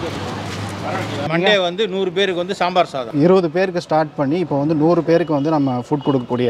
Monday வந்து நூறு பேருக்கு வந்து சாம்பார் சாதம் இருபது பேருக்கு ஸ்டார்ட் பண்ணி இப்போ வந்து நூறு பேருக்கு வந்து நம்ம ஃபுட் கொடுக்கக்கூடிய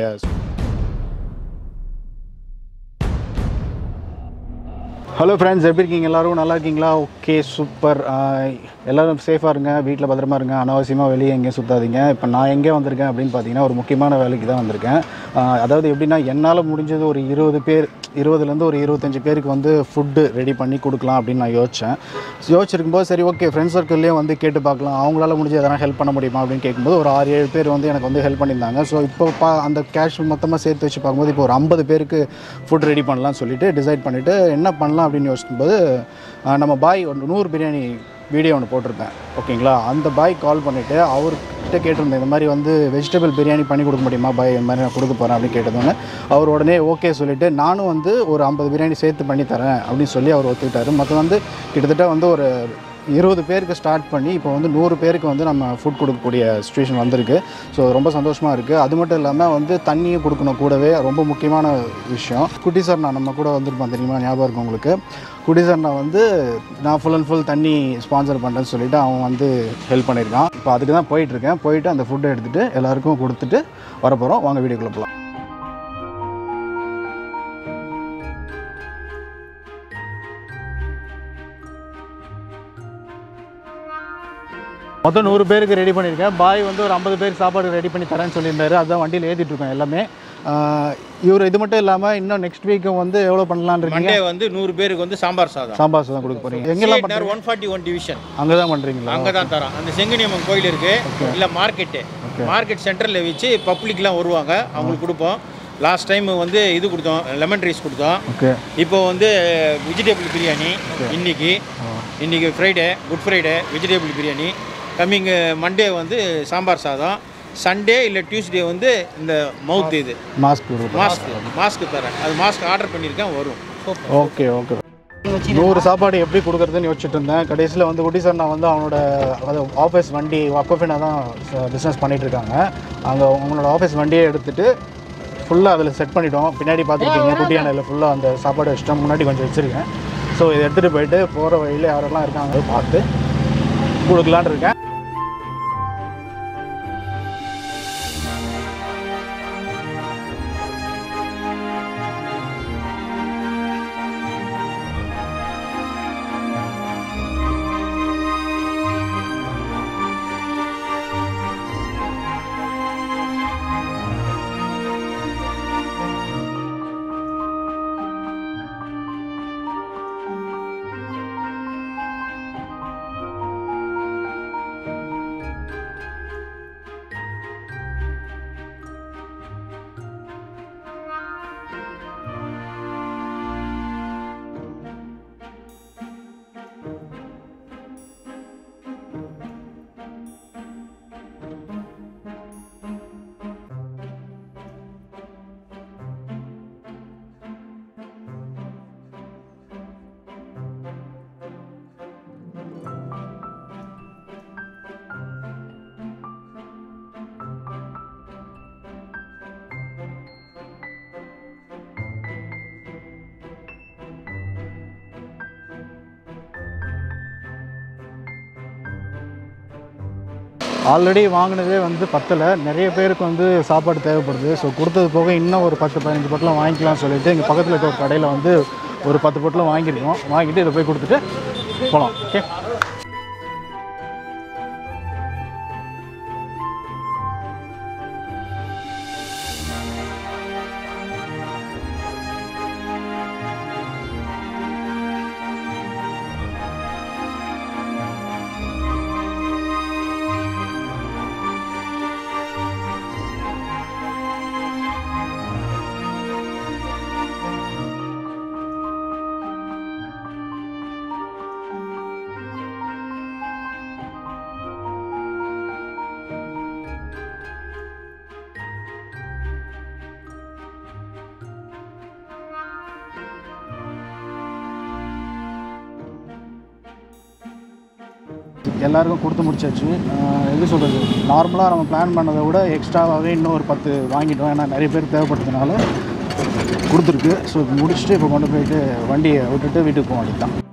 ஹலோ ஃப்ரெண்ட்ஸ் எப்படி இருக்கீங்க எல்லாரும் நல்லா இருக்கீங்களா ஓகே சூப்பர் எல்லோரும் சேஃபாக இருங்க வீட்டில் பத்திரமா இருங்க அனாவசியமாக வெளியே எங்கேயும் சுற்றாதீங்க இப்போ நான் எங்கே வந்திருக்கேன் அப்படின்னு பார்த்தீங்கன்னா ஒரு முக்கியமான வேலைக்கு தான் வந்திருக்கேன் ஆஹ் அதாவது எப்படின்னா என்னால் முடிஞ்சது ஒரு இருபது பேர் இருபதுலேருந்து ஒரு இருபத்தஞ்சு பேருக்கு வந்து ஃபுட்டு ரெடி பண்ணி கொடுக்கலாம் அப்படின்னு நான் யோசித்தேன் யோசிச்சிருக்கும்போது சரி ஓகே ஃப்ரெண்ட்ஸ் சர்க்கிள்லேயும் வந்து கேட்டு பார்க்கலாம் அவங்களால முடிஞ்சு எதனா ஹெல்ப் பண்ண முடியுமா அப்படின்னு கேட்கும்போது ஒரு ஆறு ஏழு பேர் வந்து எனக்கு வந்து ஹெல்ப் பண்ணியிருந்தாங்க ஸோ இப்போ பா அந்த கேஷ் மொத்தமாக சேர்த்து வச்சு பார்க்கும்போது இப்போ ஒரு ஐம்பது பேருக்கு ஃபுட் ரெடி பண்ணலாம்னு சொல்லிட்டு டிசைட் பண்ணிவிட்டு என்ன பண்ணலாம் அப்படின்னு யோசிக்கும்போது ஆஹ் நம்ம பாய் ஒரு நூறு பிரியாணி வீடியோ ஒன்று போட்டிருப்பேன் ஓகேங்களா அந்த பாய் கால் பண்ணிவிட்டு அவர்கிட்ட கேட்டிருந்தேன் இந்த மாதிரி வந்து வெஜிடபிள் பிரியாணி பண்ணி கொடுக்க முடியுமா பாய் இந்த மாதிரி நான் கொடுக்க போகிறேன் அப்படின்னு கேட்டதோன்னே அவர் உடனே ஓகே சொல்லிவிட்டு நானும் வந்து ஒரு ஐம்பது பிரியாணி சேர்த்து பண்ணி தரேன் அப்படின்னு சொல்லி அவர் ஒத்துக்கிட்டாரு மற்ற வந்து கிட்டத்தட்ட வந்து ஒரு இருபது பேருக்கு ஸ்டார்ட் பண்ணி இப்போ வந்து நூறு பேருக்கு வந்து நம்ம ஃபுட் கொடுக்கக்கூடிய சுச்சுவேஷன் வந்திருக்கு ஸோ ரொம்ப சந்தோஷமாக இருக்குது அது மட்டும் இல்லாமல் வந்து தண்ணியும் கொடுக்கணும் கூடவே ரொம்ப முக்கியமான விஷயம் குட்டி சார் நான் நம்ம கூட வந்திருப்பேன் தெரியுமா ஞாபகம் இருக்கும் உங்களுக்கு குட்டி சார் நான் வந்து நான் ஃபுல் அண்ட் ஃபுல் தண்ணி ஸ்பான்சர் பண்ணுறேன்னு சொல்லிட்டு அவன் வந்து ஹெல்ப் பண்ணியிருக்கான் இப்போ அதுக்கு தான் போயிட்டுருக்கேன் போயிட்டு அந்த ஃபுட்டை எடுத்துகிட்டு எல்லாருக்கும் கொடுத்துட்டு வரப்போகிறோம் வாங்க வீடியோக்குள்ள போகலாம் மொத்தம் நூறு பேருக்கு ரெடி பண்ணியிருக்கேன் பாய் வந்து ஒரு ஐம்பது பேருக்கு சாப்பாடு ரெடி பண்ணி தரேன்னு சொல்லியிருந்தாரு அதுதான் வண்டியில் ஏற்றிட்டு இருக்கோம் எல்லாமே ஆஹ் இவர் இது மட்டும் இல்லாமல் இன்னும் நெக்ஸ்ட் வீக்கும் வந்து எவ்வளோ பண்ணலான்னு இருக்கீங்க மண்டே வந்து நூறு பேருக்கு வந்து சாம்பார் சாதம் சாம்பார் சாதம் கொடுக்க போகிறீங்க எங்கெல்லாம் பண்ணுறீங்க ஒன் ஃபார்ட்டி ஒன் டிவிஷன் அங்கே தான் பண்ணுறீங்களா அங்கே தான் தரோம் அந்த செங்கனியம்மன் கோயில் இருக்கு இல்லை மார்க்கெட்டு மார்க்கெட் சென்டரில் வச்சு பப்ளிக்லாம் வருவாங்க அவங்களுக்கு கொடுப்போம் லாஸ்ட் டைம் வந்து இது கொடுத்தோம் லெமன் ரைஸ் கொடுத்தோம் ஓகே இப்போ வந்து வெஜிடபிள் பிரியாணி இன்னைக்கு இன்னைக்கு Friday good Friday vegetable biryani coming Monday வந்து சாம்பார் சாதம் சண்டே இல்லை டியூஸ்டே வந்து இந்த மவுத் இது மாஸ்க் கொடுப்போம் மாஸ்க் மாஸ்க் தரேன் அது மாஸ்க் ஆர்டர் பண்ணியிருக்கேன் வரும் ஓகே ஓகே நூறு சாப்பாடு எப்படி கொடுக்குறதுன்னு யோசிச்சுட்டு இருந்தேன் கடைசியில் வந்து குட்டி சார் நான் வந்து அவனோட அது ஆஃபீஸ் வண்டி அக்கோஃபினா தான் பிஸ்னஸ் பண்ணிட்டு இருக்காங்க அங்கே அவங்களோட ஆஃபீஸ் வண்டியை எடுத்துட்டு ஃபுல்லாக அதில் செட் பண்ணிட்டோம் பின்னாடி பார்த்துருக்கீங்க குட்டி யானையில் ஃபுல்லாக அந்த சாப்பாடு வச்சிட்டோம் முன்னாடி கொஞ்சம் வச்சுருக்கேன் ஸோ இதை எடுத்துகிட்டு போயிட்டு போகிற வழியில் யாரெல்லாம் இருக்காங்க பார்த்து கொடுக்கலான்னு இருக்கேன் ஆல்ரெடி வாங்கினதே வந்து பத்தலை நிறைய பேருக்கு வந்து சாப்பாடு தேவைப்படுது ஸோ கொடுத்தது போக இன்னும் ஒரு பத்து பதினஞ்சு பொட்டலம் வாங்கிக்கலாம்னு சொல்லிட்டு இங்கே பக்கத்தில் இருக்க ஒரு கடையில் வந்து ஒரு பத்து பொட்டலம் வாங்கியிருக்கோம் வாங்கிட்டு இதை போய் கொடுத்துட்டு போகலாம் ஓகே எல்லாருக்கும் கொடுத்து முடிச்சாச்சு ஆஹ் எப்படி சொல்கிறது நார்மலாக நம்ம பிளான் பண்ணதை விட எக்ஸ்ட்ராவாகவே இன்னும் ஒரு பத்து வாங்கிட்டோம் ஏன்னா நிறைய பேர் தேவைப்படுறதுனால கொடுத்துருக்கு ஸோ முடிச்சுட்டு இப்போ கொண்டு போயிட்டு வண்டியை விட்டுட்டு வீட்டுக்கு போக வேண்டியது தான்